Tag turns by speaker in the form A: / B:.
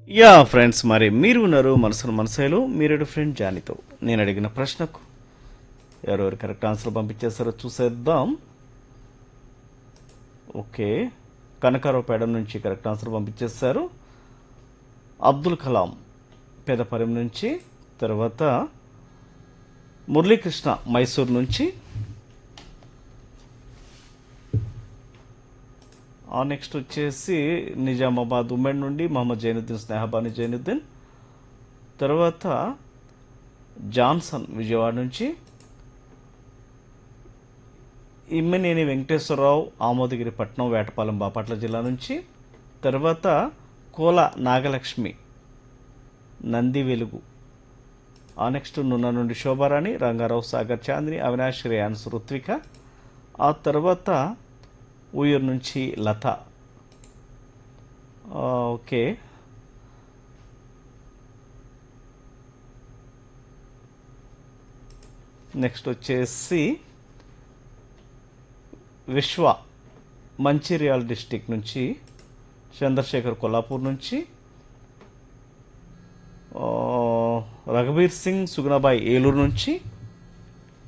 A: yeah friends మరి మీరు ఉన్నారు మనసును మనసేలో మీరు ఫ్రెండ్ జానీతో నేను అడిగిన ప్రశ్నకు ఎవరెవరు కరెక్ట్ ఆన్సర్ పంపించేస్తారో చూసేద్దాం ఓకే కనకారావుపేట నుంచి కరెక్ట్ ఆన్సర్ పంపించేస్తారు అబ్దుల్ కలాం పేదపరం నుంచి తర్వాత మురళీకృష్ణ మైసూర్ నుంచి ఆ నెక్స్ట్ వచ్చేసి నిజామాబాద్ ఉమెన్ నుండి మహమ్మద్ జైనుద్దీన్ స్నేహబాని జైనుద్దీన్ తర్వాత జాన్సన్ విజయవాడ నుంచి ఇమ్మినేని వెంకటేశ్వరరావు ఆమోదగిరి పట్నం వేటపాలెం బాపట్ల జిల్లా నుంచి తర్వాత కోల నాగలక్ష్మి నంది వెలుగు ఆ నెక్స్ట్ నున్న నుండి శోభారాణి రంగారావు సాగర్ చాందిని అవినాష్ రేయాన్స్ రుత్విక ఆ తర్వాత ఊయూరు నుంచి లత ఆ, ఓకే నెక్స్ట్ వచ్చేసి విశ్వ మంచిర్యాల డిస్టిక్ నుంచి చంద్రశేఖర్ కొల్లాపూర్ నుంచి ఆ, రఘుబీర్ సింగ్ సుగుణబాయ్ ఏలూరు నుంచి